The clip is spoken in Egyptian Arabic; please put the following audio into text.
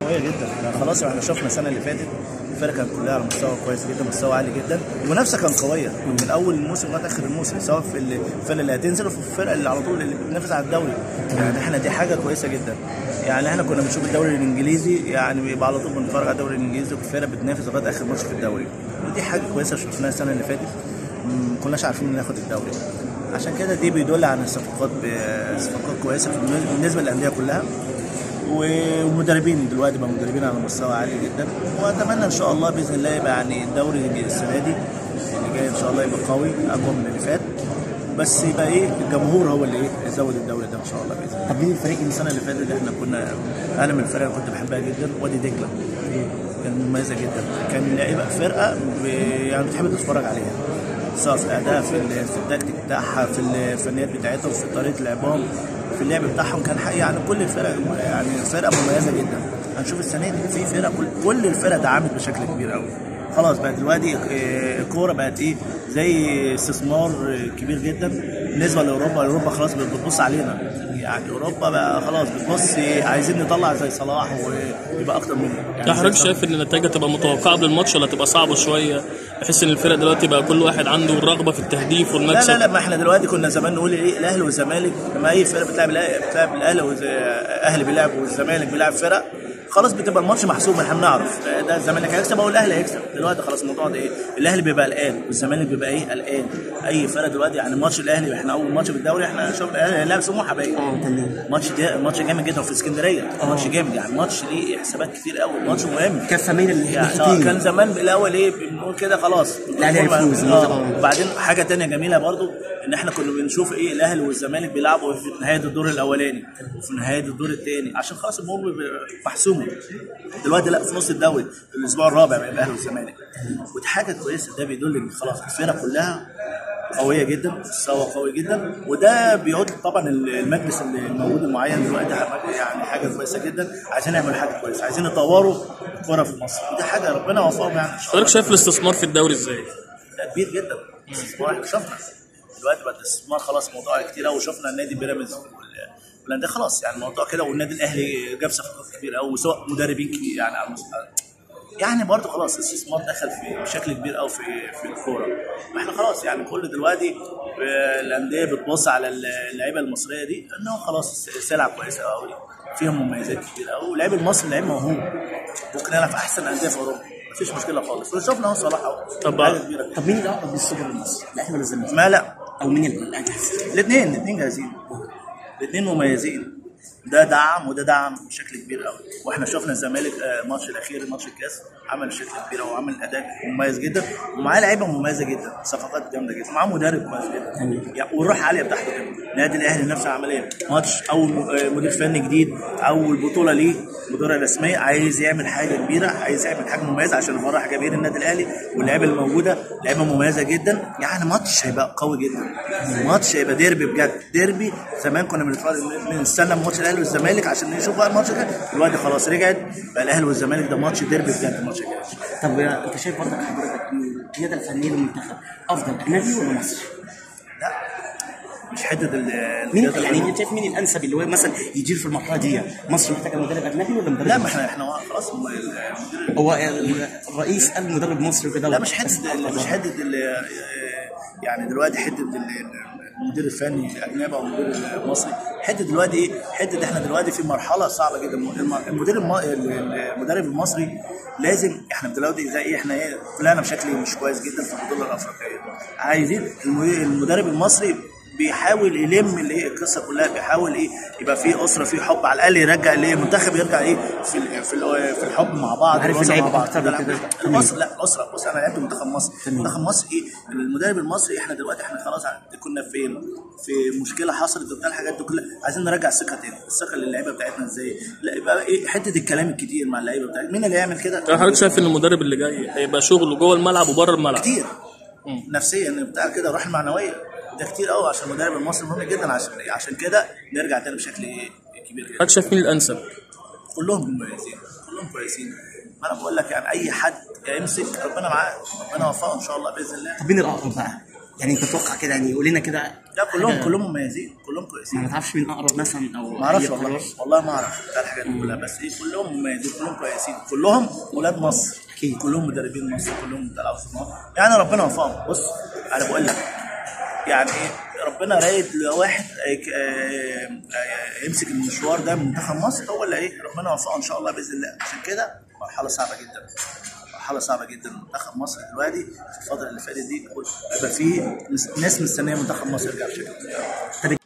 قويه جدا احنا خلاص احنا شفنا السنه اللي فاتت الفرقه كانت كلها على مستوى كويس جدا مستوى عالي جدا المنافسه كانت قويه من اول الموسم لغايه اخر الموسم سواء في الفرقه اللي هتنزل وفي الفرقه اللي على طول اللي بتنافس على الدوري يعني احنا دي حاجه كويسه جدا يعني احنا كنا بنشوف الدوري الانجليزي يعني بيبقى على طول بنتفرج على الدوري الانجليزي والفرقه بتنافس لغايه اخر ماتش في الدوري ودي حاجه كويسه شفناها السنه اللي فاتت ما كناش عارفين ناخد الدوري عشان كده دي بيدل على الصفقات صفقات كويسه بالنسبه للانديه كلها ومدربين دلوقتي بقى مدربين على مستوى عالي جدا واتمنى ان شاء الله باذن الله يبقى يعني الدوري السنه دي اللي جاي ان شاء الله يبقى قوي اقوى من اللي فات بس يبقى ايه الجمهور هو اللي ايه يزود الدوري ده ان شاء الله باذن الله طب مين الفريق السنه اللي فاتت احنا كنا انا من الفرق اللي كنت بحبها جدا وادي دجله كانت مميزه جدا كان لعيبه فرقه يعني بتحب تتفرج عليها سواء في الاداء في في التكتيك بتاعها في الفنيات بتاعتهم في طريقه لعبهم في اللعب بتاعهم كان حقيقي يعني كل الفرق يعني فرقه مميزه جدا هنشوف السنه دي في فرق كل, كل الفرق دعمت بشكل كبير قوي خلاص بقى دلوقتي الكوره بقت ايه زي استثمار كبير جدا بالنسبه لاوروبا اوروبا خلاص بتبص علينا يعني اوروبا بقى خلاص بتبص عايزين نطلع زي صلاح ويبقى اكتر منه يعني حضرتك شايف ان النتائج تبقى متوقعه قبل الماتش ولا تبقى صعبه شويه بحيث ان الفرق دلوقتي بقى كل واحد عنده الرغبه في التهديف والمكسب لا لا لا ما احنا دلوقتي كنا زمان نقول ايه الاهلي والزمالك لما اي فرقه بتلعب بتلعب الاهلي والاهلي بيلعب والزمالك بيلعب فرق خلاص بتبقى الماتش محسوم احنا بنعرف ده الزمالك هيكسب او الاهلي هيكسب دلوقتي خلاص الموضوع ده ايه الاهلي بيبقى قلقان والزمالك بيبقى ايه قلقان اي فرقه دلوقتي يعني ماتش الاهلي احنا اول ماتش في الدوري احنا شفنا الاهلي هيلاعب سموحه باين ماتش ده ماتش جامد جدا في اسكندريه ماتش جامد يعني ماتش ليه حسابات كتير قوي ماتش مهم كفه مين اللي يعني آه كان زمان الاول ايه بنقول كده خلاص الاهلي هيفوز آه. وبعدين حاجه تانية جميله برضو ان احنا كنا بنشوف ايه الاهلي والزمالك بيلعبوا في نهايه الدور الاولاني وفي نهايه الدور الثاني عشان خلاص الامور محسومه دلوقتي لا في نص الدوري في الاسبوع الرابع بين الاهلي والزمالك ودي حاجه كويسه ده بيدل ان خلاص الفرق كلها قويه جدا مستوى قوي جدا وده بيعود طبعا المجلس اللي الموجود المعين دلوقتي يعني حاجه كويسه جدا عايزين نعمل حاجه كويسه عايزين نطوروا الكوره في مصر ودي حاجه ربنا يوفقهم يعني حضرتك شايف الاستثمار في الدوري ازاي؟ ده كبير جدا الاستثمار احنا شفنا دلوقتي بقى الاستثمار خلاص موضوع كتير قوي وشفنا النادي بيراميدز والانديه خلاص يعني الموضوع كده والنادي الاهلي جاب صفقات كبيره قوي سواء مدربين كتير يعني على يعني برضه خلاص الاستثمار دخل في بشكل كبير قوي في في الكوره احنا خلاص يعني كل دلوقتي الانديه بتبص على اللعيبه المصريه دي انه خلاص سلعه كويسه قوي فيهم مميزات كتير قوي واللعيب المصري لعيب موهوب ممكن يلعب في احسن انديه في اوروبا مفيش مشكله خالص وشفنا اهو صلاح اهو طب طب مين اللي اقرب للسوبر المصري؟ الاهلي ولا الزمالك؟ ما لا او مين الاجهز؟ الاثنين الاثنين جاهزين الاثنين مميزين ده دعم وده دعم بشكل كبير قوي واحنا شفنا الزمالك الماتش الاخير ماتش الكاس عمل بشكل كبير وعمل اداء مميز جدا ومعاه لعيبه مميزه جدا صفقات جامده جدا ومعاه مدرب كويس جدا يعني والروح عاليه بتاعته كده النادي الاهلي نفس عمل ايه ماتش اول مدير فني جديد اول بطوله ليه بطوله رسميه عايز يعمل حاجه كبيره عايز يعمل حاجه مميزه عشان يفرح جماهير النادي الاهلي واللعيبه الموجوده لعيبه مميزه جدا يعني ماتش هيبقى قوي جدا ماتش هيبقى ديربي بجد ديربي زمان كنا بنتفرج بنستنى ماتش الاهلي والزمالك عشان نشوف بقى الماتش ده دلوقتي خلاص رجعت بقى الاهلي والزمالك ده ماتش ديربي بجد الماتش الجاي طب انت شايف برضك حضرتك القياده الفنيه للمنتخب افضل اجنبي ولا مصري؟ لا مش حته مين يعني انت شايف مين الانسب اللي هو مثلا يدير في المرحله دي مصر محتاجه مدرب اجنبي ولا مدرب لا ما احنا احنا خلاص هو الرئيس قال مدرب مصري وكده لا مش حته مش حته يعني دلوقتي حته المدير الفني الاجنبي او المدير المصري حته دلوقتي ايه حته احنا دلوقتي في مرحله صعبه جدا المدير الم... المدرب المصري لازم احنا دلوقتي زي ايه احنا ايه طلعنا بشكل مش كويس جدا في البطوله الافريقيه عايزين المدرب المصري بيحاول يلم الايه القصه كلها بيحاول ايه يبقى في اسره في حب على الاقل يرجع الايه المنتخب يرجع ايه في في في الحب مع بعض عارف مع بعض كده مصر لا الاسره بص انا لعبت منتخب مصر منتخب مصر ايه المدرب المصري احنا دلوقتي احنا خلاص كنا فين في مشكله حصلت وبتاع الحاجات دي كلها عايزين نرجع الثقه تاني الثقه للعيبه بتاعتنا ازاي لا يبقى ايه حته الكلام الكتير مع اللعيبه بتاعتنا مين اللي هيعمل كده حضرتك شايف ان المدرب اللي جاي هيبقى شغله جوه الملعب وبره الملعب كتير نفسيا بتاع كده الروح المعنويه ده كتير قوي عشان المدرب المصري مهم جدا عشان عشان كده نرجع تاني بشكل كبير جدا حضرتك شايف مين الانسب؟ كلهم مميزين كلهم كويسين ما انا بقول لك يعني اي حد يمسك ربنا معاه ربنا يوفقه ان شاء الله باذن الله طب مين الاقرب بقى؟ يعني انت تتوقع كده يعني قول لنا كده لا كلهم حاجة- كلهم مميزين كلهم كويسين ما تعرفش مين اقرب مثلا او ما اعرفش أي والله قرار؟ والله ما اعرف بتاع الحاجات دي كلها بس ايه كلهم مميزين كلهم كويسين كلهم ولاد مصر أكيد. كلهم مدربين مصر كلهم بيلعبوا في مصر يعني ربنا وفقهم بص انا بقول لك يعني ايه ربنا رايد لواحد آه، آه، آه، يمسك المشوار ده من منتخب مصر هو اللي ايه ربنا وفقه ان شاء الله باذن الله عشان كده مرحله صعبه جدا مرحله صعبه جدا منتخب مصر دلوقتي في الفتره اللي فاتت دي بيبقى فيه ناس مستنيه منتخب مصر يرجع بشكل طب